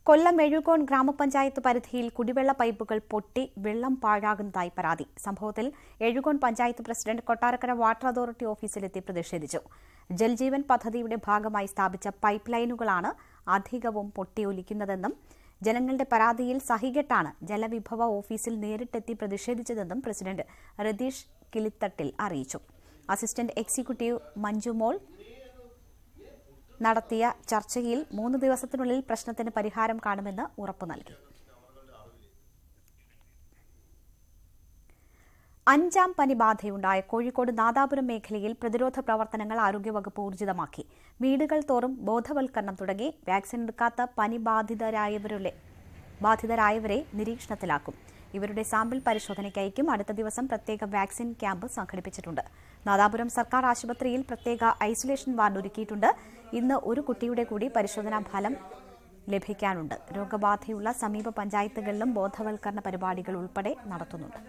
കൊല്ലം എഴുകോൺ ഗ്രാമപഞ്ചായത്ത് പരിധിയിൽ കുടിവെള്ള പൈപ്പുകൾ പൊട്ടി വെള്ളം പാഴാകുന്നതായി പരാതി സംഭവത്തിൽ Ezhukone panchayat president Kottarakkara water authority ഓഫീസിലെത്തി പ്രതിഷേധിച്ചു ജൽജീവൻ പദ്ധതിയുടെ ഭാഗമായി സ്ഥാപിച്ച പൈപ്പ് ലൈനുകളാണ് അധികവും പൊട്ടിയൊലിക്കുന്നതെന്നും ജനങ്ങളുടെ പരാതിയിൽ സഹികെട്ടാണ് ജലവിഭവ ഓഫീസിൽ നേരിട്ടെത്തി പ്രതിഷേധിച്ചതെന്നും പ്രസിഡന്റ് രതീഷ് കിളിത്തട്ടിൽ അറിയിച്ചു അസിസ്റ്റന്റ് എക്സിക്യൂട്ടീവ് മഞ്ജുമോൾ നടത്തിയ ചർച്ചയിൽ മൂന്ന് ദിവസത്തിനുള്ളിൽ പ്രശ്നത്തിന് പരിഹാരം കാണുമെന്ന് ഉറപ്പു നൽകി അഞ്ചാം പനി ബാധയുണ്ടായ കോഴിക്കോട് നാദാപുരം മേഖലയിൽ പ്രതിരോധ പ്രവർത്തനങ്ങൾ ആരോഗ്യവകുപ്പ് ഊർജിതമാക്കി വീടുകൾ തോറും ബോധവൽക്കരണം തുടങ്ങി വാക്സിൻ എടുക്കാത്ത പനി ബാധിതരായവരുടെ ബാധിതരായവരെ നിരീക്ഷണത്തിലാക്കും ഇവരുടെ സാമ്പിൾ പരിശോധനയ്ക്ക് അയക്കും അടുത്ത ദിവസം പ്രത്യേക വാക്സിൻ ക്യാമ്പ് സംഘടിപ്പിച്ചിട്ടുണ്ട് നാദാപുരം സർക്കാർ ആശുപത്രിയിൽ പ്രത്യേക ഐസൊലേഷൻ വാർഡ് ഒരുക്കിയിട്ടുണ്ട് ഇന്ന് ഒരു കുട്ടിയുടെ കൂടി പരിശോധനാ ഫലം ലഭിക്കാനുണ്ട് രോഗബാധയുള്ള സമീപ പഞ്ചായത്തുകളിലും ബോധവൽക്കരണ പരിപാടികൾ ഉൾപ്പെടെ നടത്തുന്നുണ്ട്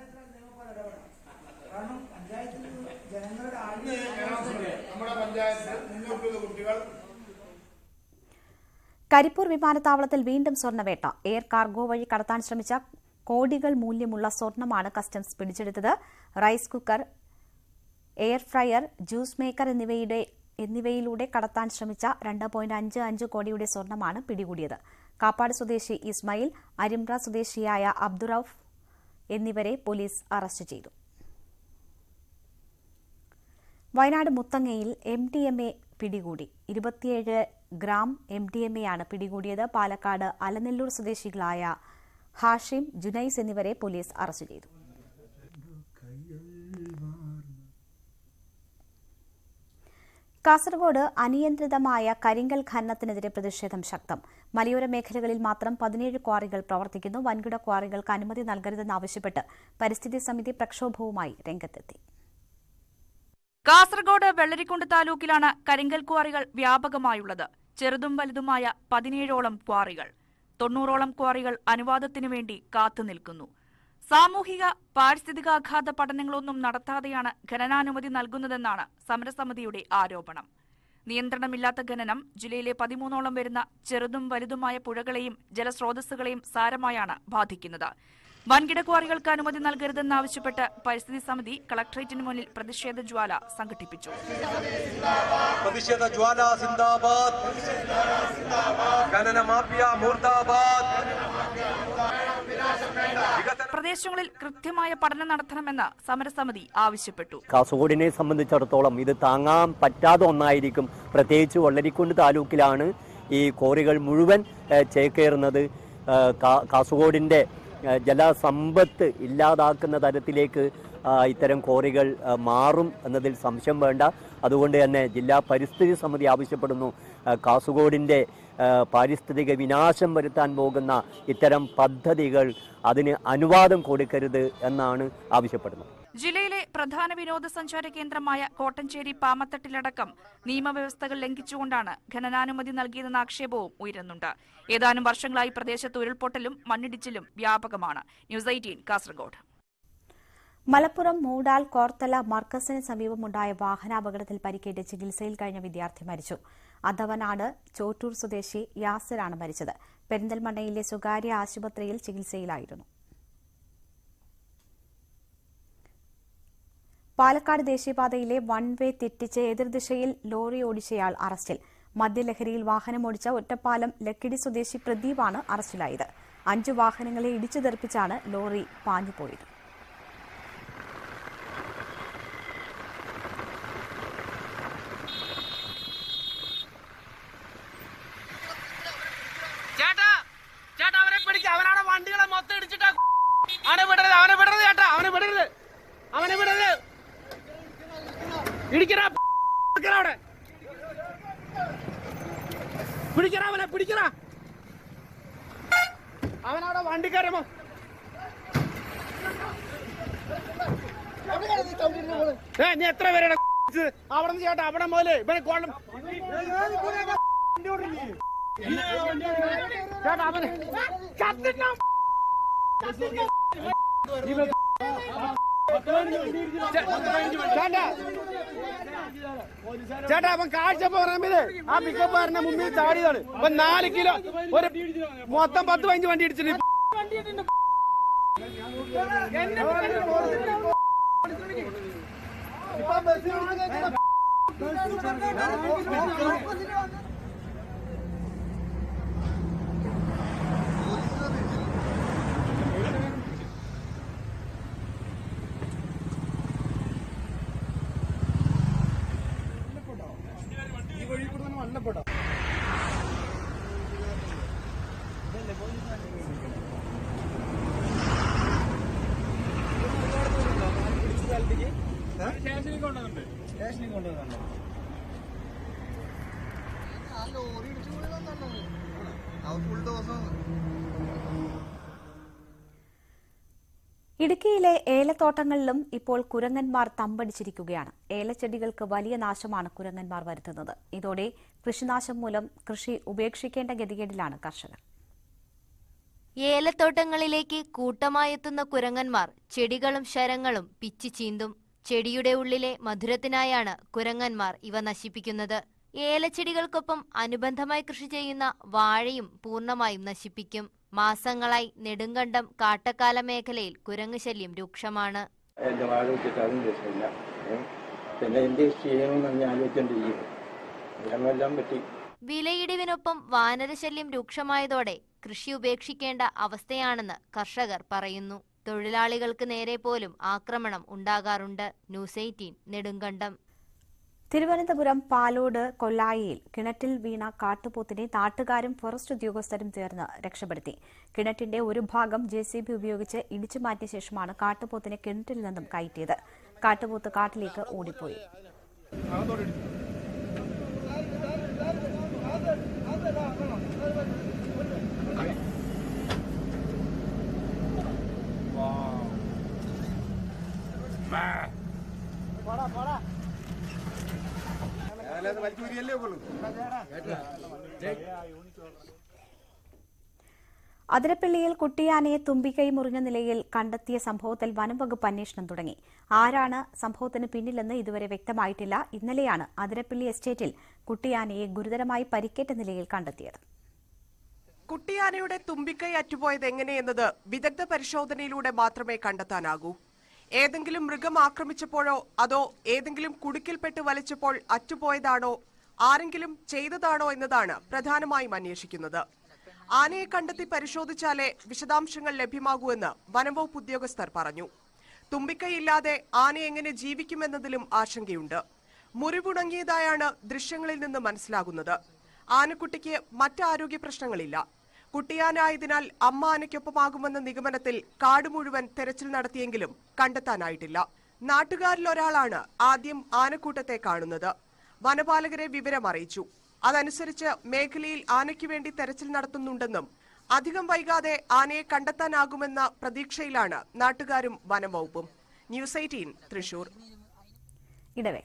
നമ്മുടെ പഞ്ചായത്തിൽ മുന്നൂറ്റി കുട്ടികൾ കരിപ്പൂർ വിമാനത്താവളത്തിൽ വീണ്ടും സ്വർണ്ണവേട്ട എയർ കാർഗോ വഴി കടത്താൻ ശ്രമിച്ച കോടികൾ മൂല്യമുള്ള സ്വർണ്ണമാണ് കസ്റ്റംസ് പിടിച്ചെടുത്തത് rice cooker air fryer juice maker എന്നിവയുടെ എന്നിവയിലൂടെ കടത്താൻ ശ്രമിച്ച രണ്ട് പോയിന്റ് അഞ്ച് അഞ്ച് കോടിയുടെ സ്വർണ്ണമാണ് പിടികൂടിയത് കാപ്പാട് സ്വദേശി ഇസ്മായിൽ അരിമ്പ്ര സ്വദേശിയായ അബ്ദുറൌഫ് എന്നിവരെ പോലീസ് അറസ്റ്റ് ചെയ്തു വയനാട് മുത്തങ്ങയിൽ എം ഡി എം എ പിടികൂടി ഇരുപത്തിയേഴ് gram M D M A ആണ് പിടികൂടിയത് പാലക്കാട് അലനെല്ലൂർ സ്വദേശികളായ ഹാഷിം ജുനൈസ് എന്നിവരെ പോലീസ് അറസ്റ്റ് ചെയ്തു കാസർഗോഡ് അനിയന്ത്രിതമായ കരിങ്കൽ ഖനനത്തിനെതിരെ പ്രതിഷേധം ശക്തം മലയോര മേഖലകളിൽ മാത്രം പതിനേഴ് ക്വാറികൾ പ്രവർത്തിക്കുന്നു വൻകിട ക്വാറികൾക്ക് അനുമതി നൽകരുതെന്നാവശ്യപ്പെട്ട് പരിസ്ഥിതി സമിതി പ്രക്ഷോഭവുമായി രംഗത്തെത്തി കാസർഗോഡ് വെള്ളരിക്കുണ്ട് താലൂക്കിലാണ് കരിങ്കൽ ക്വാറികൾ വ്യാപകമായുള്ളത് ചെറുതും വലുതുമായ പതിനേഴോളം ക്വാറികൾ തൊണ്ണൂറോളം ക്വാറികൾ അനുവാദത്തിനു വേണ്ടി കാത്തുനിൽക്കുന്നു സാമൂഹിക പാരിസ്ഥിതികാഘാത പഠനങ്ങളൊന്നും നടത്താതെയാണ് ഖനനാനുമതി നൽകുന്നതെന്നാണ് സമരസമിതിയുടെ ആരോപണം നിയന്ത്രണമില്ലാത്ത ഖനനം ജില്ലയിലെ പതിമൂന്നോളം വരുന്ന ചെറുതും വലുതുമായ പുഴകളെയും ജലസ്രോതസ്സുകളെയും സാരമായാണ് ബാധിക്കുന്നത് വൻകിട ക്വാറികൾക്ക് അനുമതി നൽകരുതെന്നാവശ്യപ്പെട്ട് പരിസ്ഥിതി സമിതി കളക്ടറേറ്റിന് മുന്നിൽ പ്രതിഷേധ ജ്വാല സംഘടിപ്പിച്ചു പ്രതിഷേധ ജ്വാല സിന്ദാബാദ് ഖനന മാഫിയ മൂർദാബാദ് വികസന പ്രദേശങ്ങളിൽ കൃത്യമായ പഠനം നടത്തണമെന്ന് സമരസമിതി ആവശ്യപ്പെട്ടു കാസർഗോഡിനെ സംബന്ധിച്ചിടത്തോളം ഇത് താങ്ങാൻ പറ്റാത്ത ഒന്നായിരിക്കും പ്രത്യേകിച്ച് വള്ളരിക്കുണ്ട് താലൂക്കിലാണ് ഈ കോറികൾ മുഴുവൻ ഏഹ്, ചേക്കേറുന്നത് ഏഹ്, കാ- കാസർഗോഡിൻ്റെ ഏഹ്, ജലസമ്പത്ത് ഇല്ലാതാക്കുന്ന തരത്തിലേക്ക് ആ, ഇത്തരം കോറികൾ ആ, മാറും എന്നതിൽ സംശയം വേണ്ട അതുകൊണ്ട് തന്നെ ജില്ലാ പരിസ്ഥിതി സമിതി ആവശ്യപ്പെടുന്നു ആ, കാസർഗോഡിൻ്റെ ആ, പാരിസ്ഥിതിക വിനാശം വരുത്താൻ പോകുന്ന ഇത്തരം പദ്ധതികൾ അതിന് അനുവാദം കൊടുക്കരുത് എന്നാണ് ആവശ്യപ്പെടുന്നത് ജില്ലയിലെ പ്രധാന വിനോദസഞ്ചാര കേന്ദ്രമായ കോട്ടഞ്ചേരി പാമത്തട്ടിലടക്കം നിയമവ്യവസ്ഥകൾ ലംഘിച്ചുകൊണ്ടാണ് ഖനനാനുമതി നൽകിയതെന്ന ആക്ഷേപവും ഉയരുന്നുണ്ട് ഏതാനും വർഷങ്ങളായി പ്രദേശത്ത് ഉരുൾപൊട്ടലും മണ്ണിടിച്ചിലും വ്യാപകമാണ് ന്യൂസ് എയ്റ്റീൻ കാസർഗോഡ് മലപ്പുറം മൂടാൽ കോർത്തല മർക്കസിന് സമീപമുണ്ടായ വാഹനാപകടത്തിൽ പരിക്കേറ്റ് ചികിത്സയിൽ കഴിഞ്ഞ വിദ്യാർത്ഥി മരിച്ചു അധവനാട് ചോട്ടൂർ സ്വദേശി യാസിറാണ് മരിച്ചത് പെരിന്തൽമണ്ണയിലെ സ്വകാര്യ ആശുപത്രിയിൽ ചികിത്സയിലായിരുന്നു പാലക്കാട് ദേശീയപാതയിലെ വൺ വേ തെറ്റിച്ച് എതിർദിശയിൽ ലോറി ഓടിച്ചയാൾ അറസ്റ്റിൽ മദ്യലഹരിയിൽ വാഹനമോടിച്ച ഒറ്റപ്പാലം ലക്കിടി സ്വദേശി പ്രദീപാണ് അറസ്റ്റിലായത് അഞ്ചു വാഹനങ്ങളെ ഇടിച്ചു തെറിപ്പിച്ചാണ് ലോറി പാഞ്ഞുപോയത് ചേട്ടാ ചേട്ടാ അവനെ പിടിക്ക അവനാണ് വണ്ടികളെ മൊത്തം ഇടിച്ചിട്ടാ അവനെ വിടരുത് അവനെ വിടരുത് ചേട്ടാ അവനെ വിടരുത് അവനെ വിടരുത് ഇടിക്കടാ ഇടിക്കടാ അവിടെ പിടിക്കടാ അവനെ പിടിക്കടാ അവനവിടെ വണ്ടിക്കാരമോ ഏ നീ എത്ര പേരുടെ അവിടെ നിന്ന് ചേട്ടാ അവിടെ മുതല് ഇവനെ കൊള്ളും ചേട്ടാ അവനെ ചത്തിട്ടാ ചേട്ടാ ചേട്ടാ അവൻ കാഴ്ച പറമ്പില് ആ പിക്കപ്പ് കാരന്റെ മുമ്പിൽ ചാടിയതാണ് അപ്പൊ നാല് കിലോ ഒരു മൊത്തം പത്ത് പതിനഞ്ച് വണ്ടി ഇടിച്ചിട്ട് ഇടുക്കിയിലെ ഏലത്തോട്ടങ്ങളിലും ഇപ്പോൾ കുരങ്ങന്മാർ തമ്പടിച്ചിരിക്കുകയാണ് ഏലച്ചെടികൾക്ക് വലിയ നാശമാണ് കുരങ്ങന്മാർ വരുത്തുന്നത് ഇതോടെ കൃഷിനാശം മൂലം കൃഷി ഉപേക്ഷിക്കേണ്ട ഗതികേടിലാണ് കർഷകർ ഏലത്തോട്ടങ്ങളിലേക്ക് കൂട്ടമായെത്തുന്ന കുരങ്ങന്മാർ ചെടികളും ശരങ്ങളും പിച്ചി ചീന്തും ചെടിയുടെ ഉള്ളിലെ മധുരത്തിനായാണ് കുരങ്ങന്മാർ ഇവ നശിപ്പിക്കുന്നത് ഏലച്ചെടികൾക്കൊപ്പം അനുബന്ധമായി കൃഷി ചെയ്യുന്ന വാഴയും പൂർണ്ണമായും നശിപ്പിക്കും മാസങ്ങളായി നെടുങ്കണ്ടം കാട്ടക്കാല മേഖലയിൽ കുരങ്ങ് ശല്യം രൂക്ഷമാണ് എൻ്റെ വാഴ വെച്ചിട്ട് അതും രക്ഷമില്ല ഏ? പിന്നെ എന്ത് ചെയ്യണമെന്ന് ഞാൻ ആലോചിച്ചോണ്ടിരിക്കുന്നു എല്ലാം പറ്റി വിലയിടിവിനൊപ്പം വാനരശല്യം രൂക്ഷമായതോടെ കൃഷി ഉപേക്ഷിക്കേണ്ട അവസ്ഥയാണെന്ന് കർഷകർ പറയുന്നു തൊഴിലാളികൾക്ക് നേരെ പോലും ആക്രമണം ഉണ്ടാകാറുണ്ട് ന്യൂസ് എയ്റ്റീൻ നെടുങ്കണ്ടം തിരുവനന്തപുരം പാലോട് കൊല്ലായിയിൽ കിണറ്റിൽ വീണ കാട്ടുപോത്തിനെ നാട്ടുകാരും ഫോറസ്റ്റ് ഉദ്യോഗസ്ഥരും ചേർന്ന് രക്ഷപ്പെടുത്തി കിണറ്റിന്റെ ഒരു ഭാഗം ജെ സി ബി ഉപയോഗിച്ച് ഇടിച്ചു മാറ്റിയ ശേഷമാണ് കാട്ടുപോത്തിനെ കിണറ്റിൽ നിന്നും കയറ്റിയത് കാട്ടുപോത്ത് കാട്ടിലേക്ക് ഓടിപ്പോയി അതിരപ്പള്ളിയിൽ കുട്ടിയാനയെ തുമ്പിക്കൈ മുറിഞ്ഞ നിലയിൽ കണ്ടെത്തിയ സംഭവത്തിൽ വനംവകുപ്പ് അന്വേഷണം തുടങ്ങി ആരാണ് സംഭവത്തിന് പിന്നിലെന്ന് ഇതുവരെ വ്യക്തമായിട്ടില്ല ഇന്നലെയാണ് അതിരപ്പള്ളി എസ്റ്റേറ്റിൽ കുട്ടിയാനയെ ഗുരുതരമായി പരിക്കേറ്റ നിലയിൽ കണ്ടെത്തിയത് കുട്ടിയാനയുടെ തുമ്പിക്കൈ അറ്റുപോയത് എങ്ങനെയെന്നത് വിദഗ്ധ പരിശോധനയിലൂടെ മാത്രമേ കണ്ടെത്താനാകൂ ഏതെങ്കിലും മൃഗം ആക്രമിച്ചപ്പോഴോ അതോ ഏതെങ്കിലും കുടുക്കിൽപ്പെട്ട് വലിച്ചപ്പോൾ അറ്റുപോയതാണോ ആരെങ്കിലും ചെയ്തതാണോ എന്നതാണ് പ്രധാനമായും അന്വേഷിക്കുന്നത് ആനയെ കണ്ടെത്തി പരിശോധിച്ചാലേ വിശദാംശങ്ങൾ ലഭ്യമാകൂ എന്ന് വനംവകുപ്പ് ഉദ്യോഗസ്ഥർ പറഞ്ഞു തുമ്പിക്കൈയില്ലാതെ ആന എങ്ങനെ ജീവിക്കുമെന്നതിലും ആശങ്കയുണ്ട് മുറിവുണങ്ങിയതായാണ് ദൃശ്യങ്ങളിൽ നിന്ന് മനസ്സിലാകുന്നത് ആനക്കുട്ടിക്ക് മറ്റ് ആരോഗ്യ പ്രശ്നങ്ങളില്ല കുട്ടിയാനായതിനാൽ അമ്മ ആനയ്ക്കൊപ്പമാകുമെന്ന നിഗമനത്തിൽ കാട് മുഴുവൻ തെരച്ചിൽ നടത്തിയെങ്കിലും കണ്ടെത്താനായിട്ടില്ല നാട്ടുകാരിൽ ഒരാളാണ് ആദ്യം ആനക്കൂട്ടത്തെ കാണുന്നത് വനപാലകരെ വിവരം അറിയിച്ചു അതനുസരിച്ച് മേഖലയിൽ ആനയ്ക്ക് വേണ്ടി തെരച്ചിൽ നടത്തുന്നുണ്ടെന്നും അധികം വൈകാതെ ആനയെ കണ്ടെത്താനാകുമെന്ന പ്രതീക്ഷയിലാണ് നാട്ടുകാരും വനംവകുപ്പും ന്യൂസ് എയ്റ്റീൻ തൃശൂർ ഇടവേള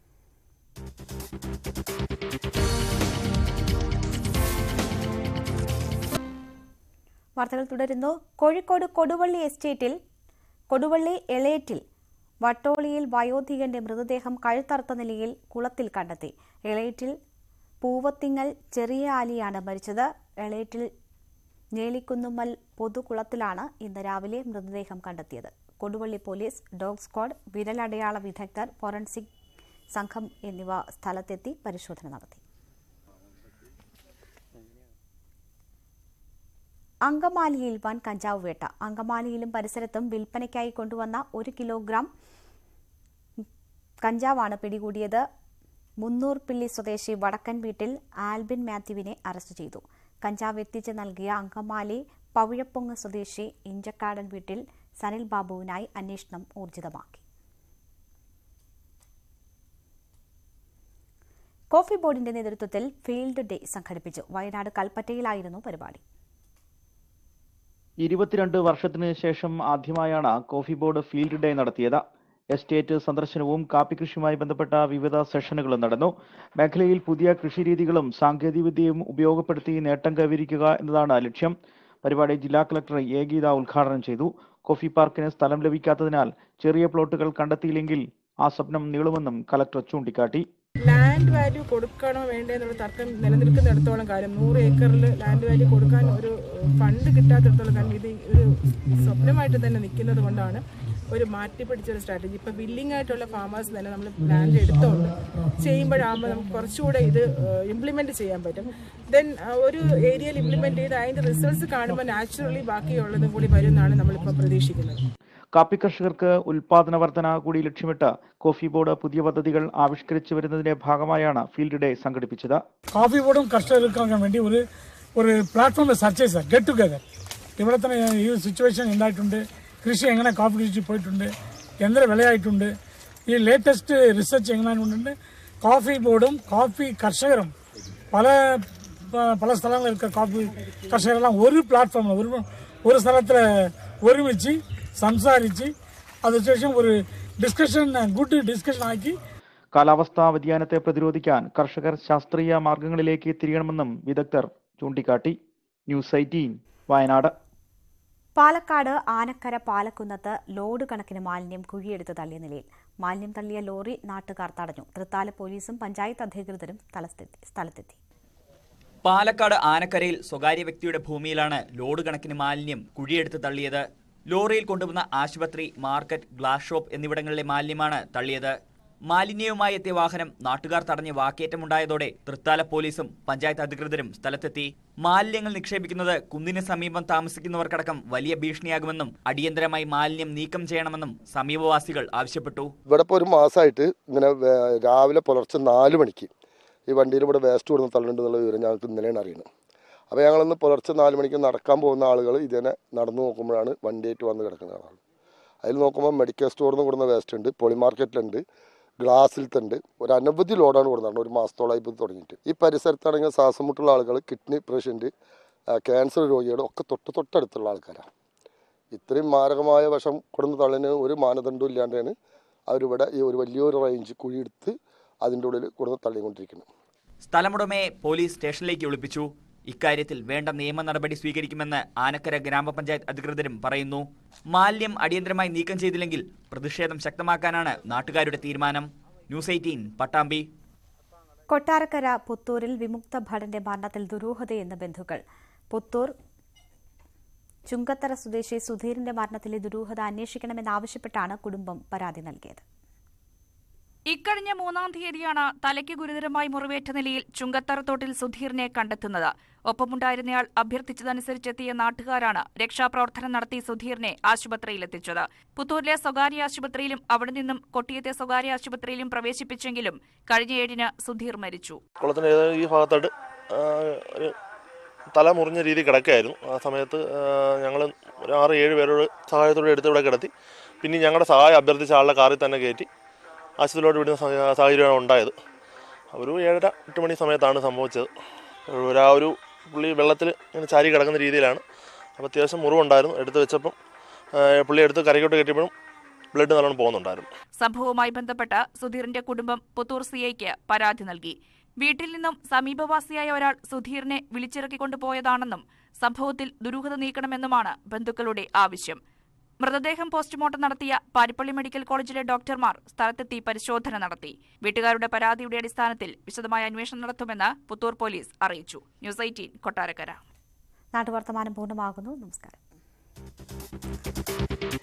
വാർത്തകൾ തുടരുന്നു കോഴിക്കോട് കൊടുവള്ളി എസ്റ്റേറ്റിൽ കൊടുവള്ളി എളേറ്റിൽ വട്ടോളിയിൽ വയോധികന്റെ മൃതദേഹം കഴുത്തറുത്ത നിലയിൽ കുളത്തിൽ കണ്ടെത്തി എളേറ്റിൽ പൂവത്തിങ്ങൽ ചെറിയ ആലിയാണ് മരിച്ചത് എളേറ്റിൽ ഞേലിക്കുന്നുമ്മൽ പൊതുകുളത്തിലാണ് ഇന്ന് രാവിലെ മൃതദേഹം കണ്ടെത്തിയത് കൊടുവള്ളി പോലീസ് ഡോഗ് സ്ക്വാഡ് വിരലടയാള വിദഗ്ധർ ഫോറൻസിക് സംഘം എന്നിവ സ്ഥലത്തെത്തി പരിശോധന നടത്തി അങ്കമാലിയിൽ വൻ കഞ്ചാവ് വേട്ട അങ്കമാലിയിലും പരിസരത്തും വിൽപ്പനയ്ക്കായി കൊണ്ടുവന്ന ഒരു കിലോഗ്രാം കഞ്ചാവാണ് പിടികൂടിയത് മുന്നൂർ പിള്ളി സ്വദേശി വടക്കൻ വീട്ടിൽ ആൽബിൻ മാത്യുവിനെ അറസ്റ്റ് ചെയ്തു കഞ്ചാവ് എത്തിച്ച് നൽകിയ അങ്കമാലി പവിഴപ്പൊങ്ങ് സ്വദേശി ഇഞ്ചക്കാടൻ വീട്ടിൽ സനിൽ ബാബുവിനായി അന്വേഷണം ഊർജിതമാക്കി കോഫി ബോർഡിന്റെ നേതൃത്വത്തിൽ ഫീൽഡ് ഡേ സംഘടിപ്പിച്ചു വയനാട് കൽപ്പറ്റയിലായിരുന്നു പരിപാടി ഇരുപത്തിരണ്ട് വർഷത്തിന് ശേഷം ആദ്യമായാണ് കോഫി ബോർഡ് ഫീൽഡ് ഡേ നടത്തിയത് എസ്റ്റേറ്റ് സന്ദർശനവും കാപ്പി കൃഷിയുമായി ബന്ധപ്പെട്ട വിവിധ സെഷനുകളും നടന്നു മേഖലയിൽ പുതിയ കൃഷിരീതികളും സാങ്കേതികവിദ്യയും ഉപയോഗപ്പെടുത്തി നേട്ടം കൈവരിക്കുക എന്നതാണ് ലക്ഷ്യം പരിപാടി ജില്ലാ കളക്ടർ എ ഗീത ഉദ്ഘാടനം ചെയ്തു കോഫി പാർക്കിന് സ്ഥലം ലഭിക്കാത്തതിനാൽ ചെറിയ പ്ലോട്ടുകൾ കണ്ടെത്തിയില്ലെങ്കിൽ ആ സ്വപ്നം നീളുമെന്നും കലക്ടർ ചൂണ്ടിക്കാട്ടി ലാൻഡ് വാല്യൂ കൊടുക്കണോ വേണ്ടേ എന്നുള്ള തർക്കം നിലനിൽക്കുന്നിടത്തോളം കാലം നൂറ് ഏക്കറിൽ ലാൻഡ് വാല്യൂ കൊടുക്കാൻ ഒരു ഫണ്ട് കിട്ടാത്തിടത്തോളം കാലം ഇത് ഒരു സ്വപ്നമായിട്ട് തന്നെ നിൽക്കുന്നത് കൊണ്ടാണ് ഒരു മാറ്റി പിടിച്ചൊരു സ്ട്രാറ്റജി ഇപ്പം വില്ലിംഗ് ആയിട്ടുള്ള ഫാമേഴ്സ് തന്നെ നമ്മൾ ലാൻഡ് എടുത്തോണ്ട് ചെയ്യുമ്പോഴാകുമ്പോൾ നമുക്ക് കുറച്ചുകൂടെ ഇത് ഇംപ്ലിമെന്റ് ചെയ്യാൻ പറ്റും ദെൻ ഒരു ഏരിയയിൽ ഇംപ്ലിമെന്റ് ചെയ്ത് അതിന്റെ റിസൾട്ട്സ് കാണുമ്പോൾ നാച്ചുറലി ബാക്കിയുള്ളതും കൂടി വരും എന്നാണ് നമ്മളിപ്പോൾ പ്രതീക്ഷിക്കുന്നത് കാപ്പി കർഷകർക്ക് ഉൽപാദന വർധന കൂടി ലക്ഷ്യമിട്ട് കോഫി ബോർഡ് പുതിയ പദ്ധതികൾ ആവിഷ്കരിച്ചു വരുന്നതിന്റെ ഭാഗമായാണ് ഫീൽഡ് ഡേ സംഘടിപ്പിച്ചത് കാഫി ബോർഡും കർഷകർക്കും വേണ്ടി ഒരു ഒരു പ്ലാറ്റ്ഫോമിൽ സെർച്ച് ചെയ്ത് സാർ ഗെറ്റ് ടുഗദർ ഇവിടെ തന്നെ ഈ സിറ്റുവേഷൻ ഉണ്ടായിട്ടുണ്ട് കൃഷി എങ്ങനെ കാഫി കൃഷി പോയിട്ടുണ്ട് എന്തൊരു വിലയായിട്ടുണ്ട് ഈ ലേറ്റസ്റ്റ് റിസർച്ച് എങ്ങനെയുണ്ട് കാഫി ബോർഡും കാഫി കർഷകരും പല പ- പല സ്ഥലങ്ങളിൽ இருக்க காஃபி கர்ஷகரெல்லாம் ஒரு பிளாட்ஃபார்மில் ஒரு ஒரு ஸ்தலத்தில் ஒருமிச்சு സംസാരിച്ച് അതിനുശേഷം ഒരു ഡിസ്കഷൻ ഗുഡ് ഡിസ്കഷൻ ആക്കി കാലാവസ്ഥാ വ്യതിയാനത്തെ പ്രതിരോധിക്കാൻ കർഷകർ ശാസ്ത്രീയ മാർഗങ്ങളിലേക്ക് തിരിയണമെന്നും വിദഗ്ധർ ചൂണ്ടിക്കാട്ടി ന്യൂസ് എയ്റ്റീൻ വയനാട് പാലക്കാട് ആനക്കര പാലക്കുന്നത്ത് ലോഡ് കണക്കിന് മാലിന്യം കുഴിയെടുത്ത് തള്ളിയ നിലയിൽ മാലിന്യം തള്ളിയ ലോറി നാട്ടുകാർ തടഞ്ഞു തൃത്താല പോലീസും പഞ്ചായത്ത് അധികൃതരും സ്ഥലത്തെത്തി സ്ഥലത്തെത്തി പാലക്കാട് ആനക്കരയിൽ സ്വകാര്യ വ്യക്തിയുടെ ഭൂമിയിലാണ് ലോഡ് കണക്കിന് മാലിന്യം കുഴിയെടുത്ത് തള്ളിയത് ലോറിയിൽ കൊണ്ടുവന്ന ആശുപത്രി മാർക്കറ്റ് ഗ്ലാസ് ഷോപ്പ് എന്നിവിടങ്ങളിലെ മാലിന്യമാണ് തള്ളിയത് മാലിന്യവുമായി എത്തിയ വാഹനം നാട്ടുകാർ തടഞ്ഞ് വാക്കേറ്റമുണ്ടായതോടെ തൃത്താല പോലീസും പഞ്ചായത്ത് അധികൃതരും സ്ഥലത്തെത്തി മാലിന്യങ്ങൾ നിക്ഷേപിക്കുന്നത് കുന്നിന് സമീപം താമസിക്കുന്നവർക്കടക്കം വലിയ ഭീഷണിയാകുമെന്നും അടിയന്തരമായി മാലിന്യം നീക്കം ചെയ്യണമെന്നും സമീപവാസികൾ ആവശ്യപ്പെട്ടു ഇവിടെ ഇപ്പോൾ ഒരു മാസമായിട്ട് ഇങ്ങനെ വേ- രാവിലെ പുലർച്ചെ നാല് മണിക്ക് ഈ വണ്ടിയിൽ ഇവിടെ വേസ്റ്റ് കൊടുന്ന് തള്ളുന്നുണ്ട് എന്നുള്ള വിവരം ഞങ്ങൾക്ക് ഇന്നലെയാണ് അറിയുന്നത് അപ്പോൾ ഞങ്ങളൊന്ന് പുലർച്ചെ നാല് മണിക്ക് നടക്കാൻ പോകുന്ന ആളുകൾ ഇതിനെ നടന്നു നോക്കുമ്പോഴാണ് വണ്ടിയായിട്ട് വന്ന് കിടക്കുന്നത് കാണാറ് അതിൽ നോക്കുമ്പോൾ മെഡിക്കൽ സ്റ്റോറിൽ നിന്ന് കൊടുക്കുന്ന വേസ്റ്റ് ഉണ്ട് പൊളി മാർക്കറ്റിലുണ്ട് ഗ്ലാസ്സിലത്തുണ്ട് ഒരു അനവധി ലോഡാണ് കൊടുക്കുന്നത് ഒരു മാസത്തോളമായി ഇപ്പോൾ തുടങ്ങിയിട്ട് ഈ പരിസരത്താണെങ്കിൽ ശ്വാസം മുട്ടുള്ള ആളുകൾ കിഡ്നി പേഷ്യൻറ്റ് ക്യാൻസർ രോഗികൾ ഒക്കെ തൊട്ട് തൊട്ടടുത്തുള്ള ആൾക്കാരാണ് ഇത്രയും മാരകമായ വശം കൊടുന്ന തള്ളിന് ഒരു മാനദണ്ഡവും ഇല്ലാണ്ടാണ് അവരിവിടെ ഈ ഒരു വലിയൊരു റേഞ്ച് കുഴിയെടുത്ത് അതിൻ്റെ ഉള്ളിൽ കൊടുന്ന് തള്ളിക്കൊണ്ടിരിക്കുന്നത് സ്ഥലമുടമയെ പോലീസ് സ്റ്റേഷനിലേക്ക് വിളിപ്പിച്ചു ഇക്കാര്യത്തിൽ വേണ്ട നിയമ നടപടി സ്വീകരിക്കുമെന്ന് ആനക്കര ഗ്രാമപഞ്ചായത്ത് അധികൃതരും പറയുന്നു മാലിന്യം അടിയന്തരമായി നീക്കം ചെയ്തില്ലെങ്കിൽ പ്രതിഷേധം ശക്തമാക്കാനാണ് നാട്ടുകാരുടെ തീരുമാനം ന്യൂസ് എയ്റ്റീൻ പട്ടാമ്പി കൊട്ടാരക്കര പുത്തൂരിൽ വിമുക്ത ഭടന്റെ മരണത്തിൽ ദുരൂഹതയെന്ന് ബന്ധുക്കൾ പുത്തൂർ ചുങ്കത്തറ സ്വദേശി സുധീറിന്റെ മരണത്തിലെ ദുരൂഹത അന്വേഷിക്കണമെന്നാവശ്യപ്പെട്ടാണ് കുടുംബം പരാതി നൽകിയത് ഇക്കഴിഞ്ഞ മൂന്നാം തീയതിയാണ് തലയ്ക്ക് ഗുരുതരമായി മുറിവേറ്റ നിലയിൽ ചുങ്കത്തറത്തോട്ടിൽ സുധീറിനെ കണ്ടെത്തുന്നത് ഒപ്പമുണ്ടായിരുന്നയാൾ അഭ്യർത്ഥിച്ചതനുസരിച്ചെത്തിയ നാട്ടുകാരാണ് രക്ഷാപ്രവർത്തനം നടത്തി സുധീറിനെ ആശുപത്രിയിലെത്തിച്ചത് പുത്തൂരിലെ സ്വകാര്യ ആശുപത്രിയിലും അവിടെ നിന്നും കൊട്ടിയത്തെ സ്വകാര്യ ആശുപത്രിയിലും പ്രവേശിപ്പിച്ചെങ്കിലും കഴിഞ്ഞ ഏഴിന് സുധീർ മരിച്ചു കുളത്തിൻ്റെ ഏതോ ഈ ഭാഗത്തായിട്ട് ആ, ഒരു തല മുറിഞ്ഞ രീതി കിടക്കുകയായിരുന്നു ആ സമയത്ത് ഞങ്ങൾ ഒരു ആറ് ഏഴ് പേരോട് സഹായത്തോടെ എടുത്ത് ഇവിടെ കിടത്തി പിന്നെ ഞങ്ങളുടെ സഹായം അഭ്യർത്ഥിച്ച ആളുടെ കാറിൽ തന്നെ കയറ്റി ആശുപത്രിയിലോട്ട് വിടുന്ന സാ- സാഹചര്യമാണ് ഉണ്ടായത് ഒരു ഏഴര എട്ട് മണി സമയത്താണ് സംഭവിച്ചത് ഒരു ആ ഒരു പുള്ളി വെള്ളത്തിൽ ഇങ്ങനെ ചാരി കിടക്കുന്ന രീതിയിലാണ് അപ്പോൾ അത്യാവശ്യം മുറിവുണ്ടായിരുന്നു എടുത്ത് വെച്ചപ്പം ആ, പുള്ളി എടുത്ത് കരയ്ക്കോട്ട് കയറ്റിയപ്പോഴും ബ്ലഡ് നല്ലോണം പോകുന്നുണ്ടായിരുന്നു സംഭവവുമായി ബന്ധപ്പെട്ട് സുധീറിന്റെ കുടുംബം പുത്തൂർ സിഐക്ക് പരാതി നൽകി വീട്ടിൽ നിന്നും സമീപവാസിയായ ഒരാൾ സുധീറിനെ വിളിച്ചിറക്കിക്കൊണ്ടുപോയതാണെന്നും സംഭവത്തിൽ ദുരൂഹത നീക്കണമെന്നുമാണ് ബന്ധുക്കളുടെ ആവശ്യം മൃതദേഹം പോസ്റ്റ്മോർട്ടം നടത്തിയ പാരിപ്പള്ളി മെഡിക്കൽ കോളേജിലെ ഡോക്ടർമാർ സ്ഥലത്തെത്തി പരിശോധന നടത്തി വീട്ടുകാരുടെ പരാതിയുടെ അടിസ്ഥാനത്തിൽ വിശദമായ അന്വേഷണം നടത്തുമെന്ന് പുത്തൂർ പോലീസ് അറിയിച്ചു ന്യൂസ് എയ്റ്റീൻ കൊട്ടാരക്കര നാട്ടുവർത്തമാനം പൂർണ്ണമാകുന്നു നമസ്കാരം